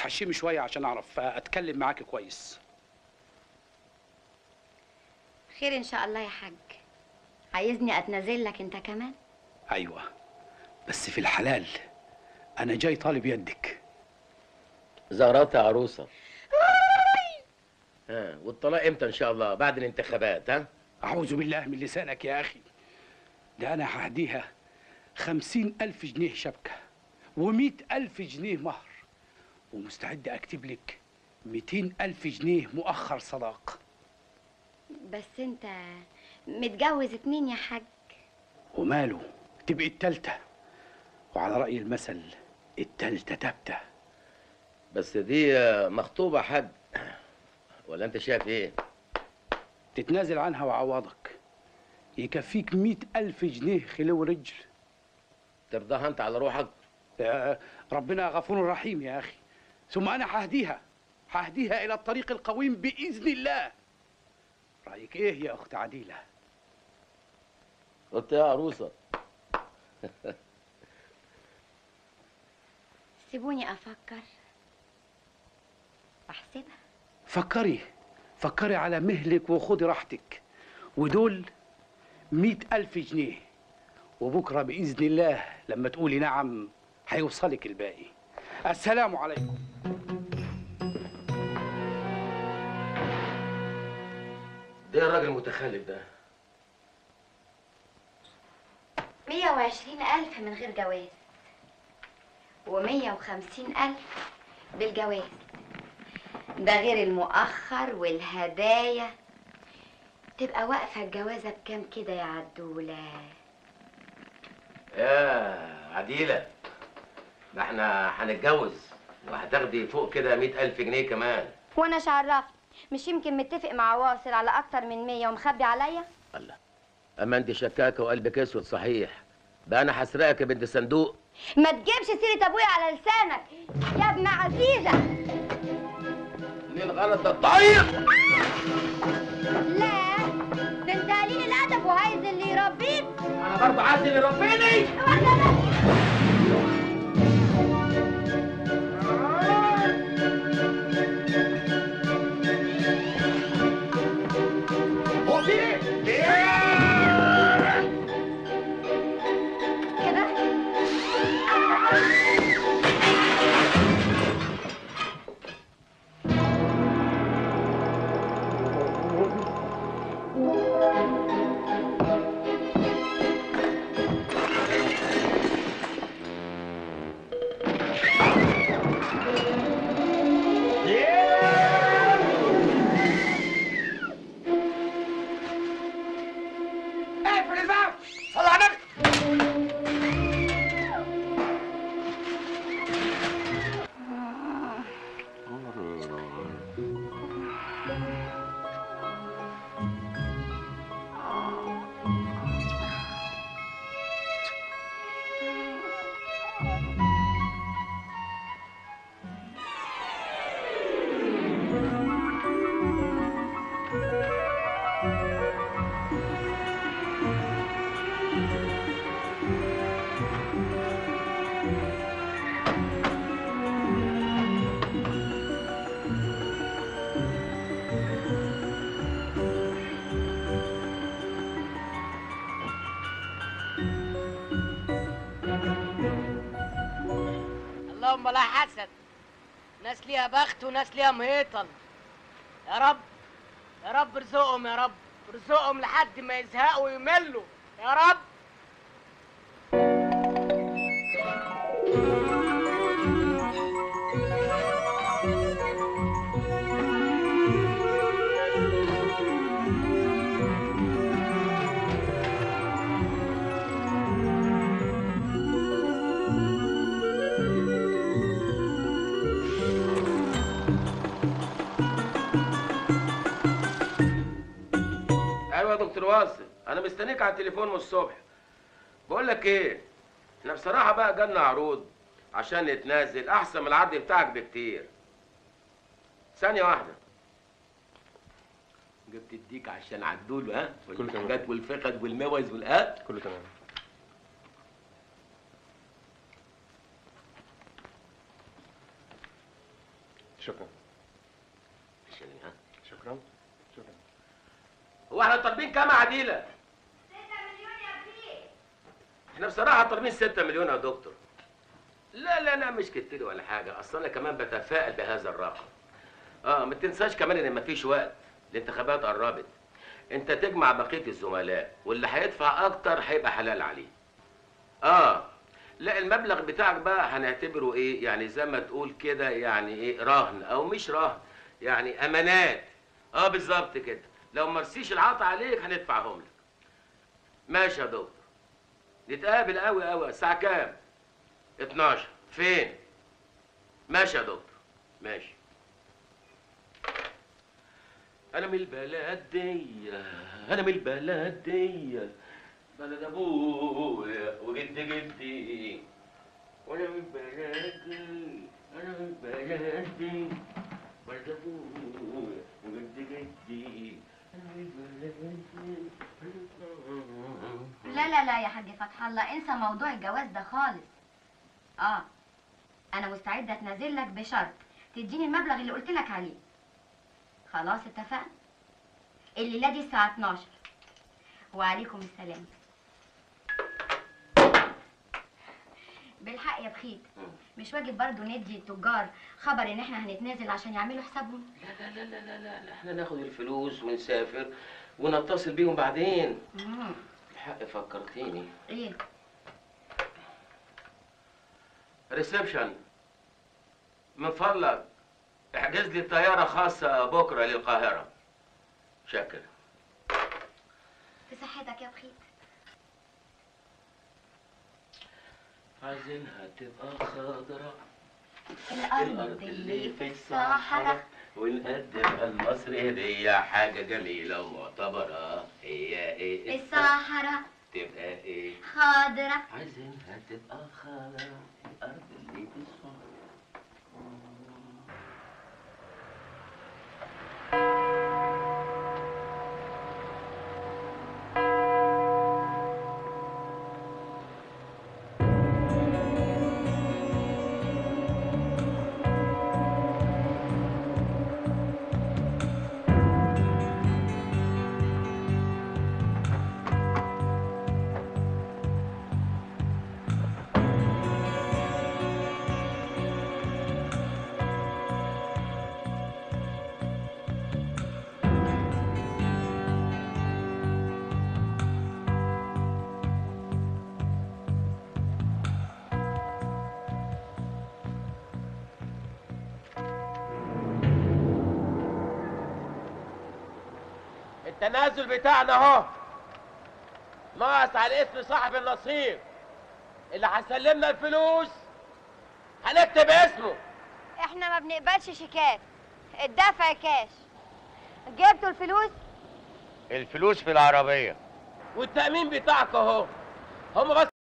تحشمي شويه عشان اعرف اتكلم معاك كويس خير ان شاء الله يا حاج عايزني اتنازل لك انت كمان ايوه بس في الحلال انا جاي طالب يدك زغرات يا عروسه ها والطلاق امتى ان شاء الله بعد الانتخابات ها اعوذ بالله من لسانك يا اخي ده انا ههديها خمسين الف جنيه شبكه ومئة الف جنيه مهر ومستعد اكتب لك ميتين الف جنيه مؤخر صداق بس انت متجوز اتنين يا حاج وماله تبقي التالتة وعلى رأي المثل التالتة تبتة بس دي آه، مخطوبه حد ولا انت شايف ايه تتنازل عنها وعوضك يكفيك مئة ألف جنيه خلو رجل ترضاها انت على روحك يا ربنا غفور رحيم يا أخي ثم أنا ههديها ههديها إلى الطريق القويم بإذن الله رأيك إيه يا أخت عديلة قلت يا عروسه سيبوني افكر واحسبها فكري فكري على مهلك وخدي راحتك ودول مئة ألف جنيه وبكرة بإذن الله لما تقولي نعم هيوصلك الباقي السلام عليكم ده الراجل المتخلف ده مية وعشرين ألف من غير جواز ومية وخمسين ألف بالجواز ده غير المؤخر والهدايا تبقى واقفة الجوازة بكام كده يا عدولة يا عديله ده احنا هنتجوز وهتاخدي فوق كده مئة ألف جنيه كمان وانا عرفت مش يمكن متفق مع واصل على اكتر من مية ومخبي عليا الله اما انت شكاكه وقلبك اسود صحيح ده انا هسرقك يا بنت صندوق ما تجيبش سيرة ابويا على لسانك يا ابن عزيزة مين غلط ده الطيب لا ده انت قليل الادب وعايز اللي يربيك انا برضه عايز اللي يربيني هو في إيه؟ كده اقفل الباب صل على النبي اللهم لا حسد ناس ليها بخت وناس ليها مهيطل يا رب يا رب ارزقهم يا رب ارزقهم لحد ما يزهقوا ويملوا يا رب ايوه يا دكتور واصل انا مستنيك على التليفون من الصبح بقول لك ايه احنا بصراحه بقى جالنا عروض عشان نتنازل احسن من العرض بتاعك بكتير ثانيه واحده جبت الديك عشان عدول ها والحاجات والفخد والموز والقات كله تمام شكرا عشان ها شكرا شكرا هو احنا طالبين كام يا عديله 6 مليون يا بيه احنا بصراحه طالبين 6 مليون يا دكتور لا لا لا مش كتير ولا حاجه اصل انا كمان بتفائل بهذا الرقم اه ما تنساش كمان ان مفيش وقت الانتخابات قربت انت تجمع بقيه الزملاء واللي هيدفع اكتر هيبقى حلال عليه اه لا المبلغ بتاعك بقى هنعتبره ايه يعني زي ما تقول كده يعني ايه رهن او مش رهن يعني امانات اه بالظبط كده لو مرسيش العطا عليك هندفعهم لك ماشي يا دكتور نتقابل قوي قوي الساعة كام؟ 12 فين؟ ماشي يا دكتور ماشي أنا من البلد دي أنا من البلد دي بلد أبويا وجد جدي وأنا من البلد دي أنا من البلد دي بلد أبويا وجد جدي أنا من البلد دي لا لا لا يا حاج فتح الله انسى موضوع الجواز ده خالص اه انا مستعده اتنازل لك بشرط تديني المبلغ اللي قلت لك عليه خلاص اتفقنا الليله دي الساعه 12 وعليكم السلام بالحق يا بخيت مش واجب برضو ندي التجار خبر ان احنا هنتنازل عشان يعملوا حسابهم لا لا لا لا لا لا, لا. احنا ناخد الفلوس ونسافر ونتصل بيهم بعدين مم. الحق فكرتيني ايه ريسبشن من فضلك احجز لي طيارة خاصة بكرة للقاهرة شكرا في صحتك يا بخيت عايزينها تبقى خضرة الارض اللي في الصحراء ونقدمها لمصر هدية حاجة جميلة ومعتبرة هي ايه الصحراء تبقى ايه خضرة عايزينها تبقى خضرة الأرض اللي في الصحراء التنازل بتاعنا اهو ناقص على اسم صاحب النصيب اللي هيسلمنا الفلوس هنكتب اسمه احنا ما بنقبلش شيكات الدفع كاش جبتوا الفلوس الفلوس في العربية والتأمين بتاعك اهو هم بس